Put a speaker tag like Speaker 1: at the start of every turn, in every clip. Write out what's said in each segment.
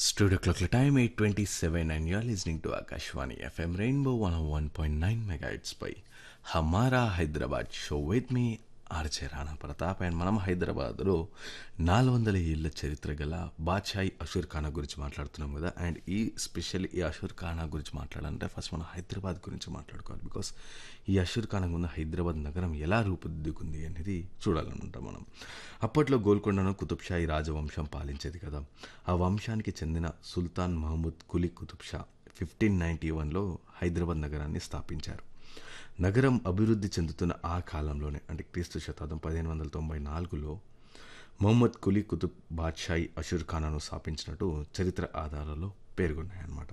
Speaker 1: Studio clock time 827 and you're listening to Akashwani FM Rainbow 101.9 megahertz by Hamara Hyderabad show with me RJ Rana Pratap and మనం హైదరాబాద్లో నాలుగు వందల ఏళ్ళ చరిత్ర గల బాద్షాయి అషూర్ ఖానా గురించి మాట్లాడుతున్నాం కదా అండ్ ఈ స్పెషల్ ఈ అషూర్ ఖానా గురించి మాట్లాడాలంటే ఫస్ట్ మనం హైదరాబాద్ గురించి మాట్లాడుకోవాలి బికాస్ ఈ అషూర్ ఖానా ఉన్న హైదరాబాద్ నగరం ఎలా రూపుదిద్దుకుంది అనేది చూడాలనుకుంటాం మనం అప్పట్లో గోల్కొండను కుతుబ్ షాహీ రాజవంశం పాలించేది కదా ఆ వంశానికి చెందిన సుల్తాన్ మహమూద్ కులీ కుతుబ్ షా ఫిఫ్టీన్ నైంటీ వన్లో హైదరాబాద్ నగరాన్ని స్థాపించారు నగరం అభివృద్ధి చెందుతున్న ఆ కాలంలోనే అంటే క్రీస్తు శతాబ్దం పదిహేను వందల తొంభై నాలుగులో మొహమ్మద్ కులీ కుతుబ్ బాద్షాయి అషూర్ ఖానాను స్థాపించినట్టు చరిత్ర ఆధారాల్లో పేర్కొన్నాయన్నమాట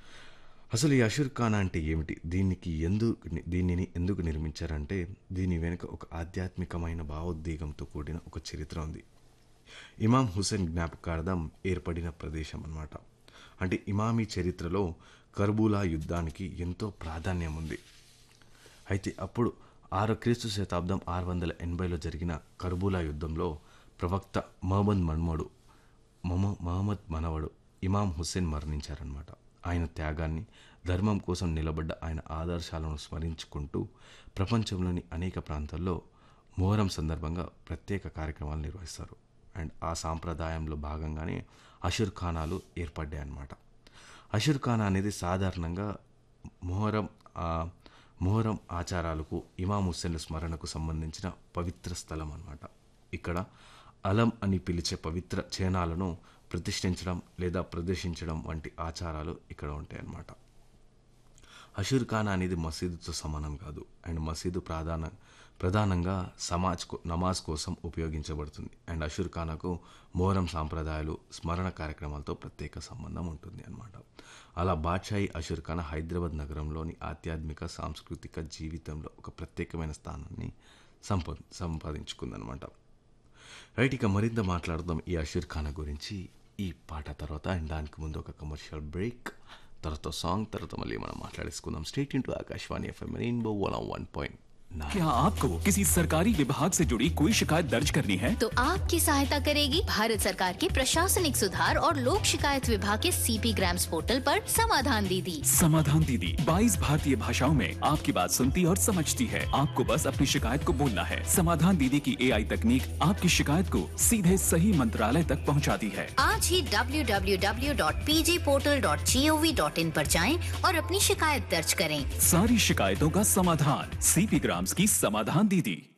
Speaker 1: అసలు ఈ అషూర్ ఖానా అంటే ఏమిటి దీనికి ఎందుకు దీనిని ఎందుకు నిర్మించారంటే దీని వెనుక ఒక ఆధ్యాత్మికమైన భావోద్వేగంతో కూడిన ఒక చరిత్ర ఉంది ఇమాం హుసేన్ జ్ఞాపకార్థం ఏర్పడిన ప్రదేశం అన్నమాట అంటే ఇమామీ చరిత్రలో కర్బూలా యుద్ధానికి ఎంతో ప్రాధాన్యం ఉంది అయితే అప్పుడు ఆరో క్రీస్తు శతాబ్దం ఆరు వందల ఎనభైలో జరిగిన కర్బూలా యుద్ధంలో ప్రవక్త మహమ్మద్ మన్మడు మమ మహమ్మద్ మనవడు ఇమాం హుస్సేన్ మరణించారనమాట ఆయన త్యాగాన్ని ధర్మం కోసం నిలబడ్డ ఆయన ఆదర్శాలను స్మరించుకుంటూ ప్రపంచంలోని అనేక ప్రాంతాల్లో మొహరం సందర్భంగా ప్రత్యేక కార్యక్రమాలు నిర్వహిస్తారు అండ్ ఆ సాంప్రదాయంలో భాగంగానే అషుర్ ఖానాలు ఏర్పడ్డాయి అన్నమాట అషుర్ ఖానా అనేది సాధారణంగా మొహరం ఆ, మొహరం ఆచారాలకు ఇమాం హుస్సేన్ల స్మరణకు సంబంధించిన పవిత్ర స్థలం అన్నమాట ఇక్కడ అలం అని పిలిచే పవిత్ర చిహ్నాలను ప్రతిష్ఠించడం లేదా ప్రదర్శించడం వంటి ఆచారాలు ఇక్కడ ఉంటాయి అన్నమాట అషూర్ ఖానా అనేది మసీదుతో సమానం కాదు అండ్ మసీదు ప్రధాన ప్రధానంగా సమాజ్ కో- నమాజ్ కోసం ఉపయోగించబడుతుంది అండ్ అషూర్ ఖానాకు మోహరం సాంప్రదాయాలు స్మరణ కార్యక్రమాలతో ప్రత్యేక సంబంధం ఉంటుంది అన్నమాట అలా బాద్షాయి అషూర్ ఖానా హైదరాబాద్ నగరంలోని ఆధ్యాత్మిక సాంస్కృతిక జీవితంలో ఒక ప్రత్యేకమైన స్థానాన్ని సంపా సంపాదించుకుందనమాట రైట్ ఇక మరింత మాట్లాడదాం ఈ అషీర్ ఖానా గురించి ఈ పాట తర్వాత అండ్ దానికి ముందు ఒక కమర్షియల్ బ్రేక్ తర్వాత సాంగ్ తర్వాత మళ్ళీ మనం మాట్లాడేసుకుందాం state into Akashvani FM rainbow one one point
Speaker 2: क्या आपको किसी सरकारी विभाग से जुड़ी कोई शिकायत दर्ज करनी है
Speaker 3: तो आपकी सहायता करेगी भारत सरकार के प्रशासनिक सुधार और लोक शिकायत विभाग के सीपी ग्राम्स पोर्टल पर समाधान दीदी
Speaker 2: समाधान दीदी 22 भारतीय भाषाओं में आपकी बात सुनती और समझती है आपको बस अपनी शिकायत को बोलना है समाधान दीदी की एआई तकनीक आपकी शिकायत को सीधे सही मंत्रालय तक पहुंचाती है
Speaker 3: आज ही www.pjportal.gov.in पर जाएं और अपनी शिकायत दर्ज करें
Speaker 2: सारी शिकायतों का समाधान सीपी ग्राम्स की समाधान दीदी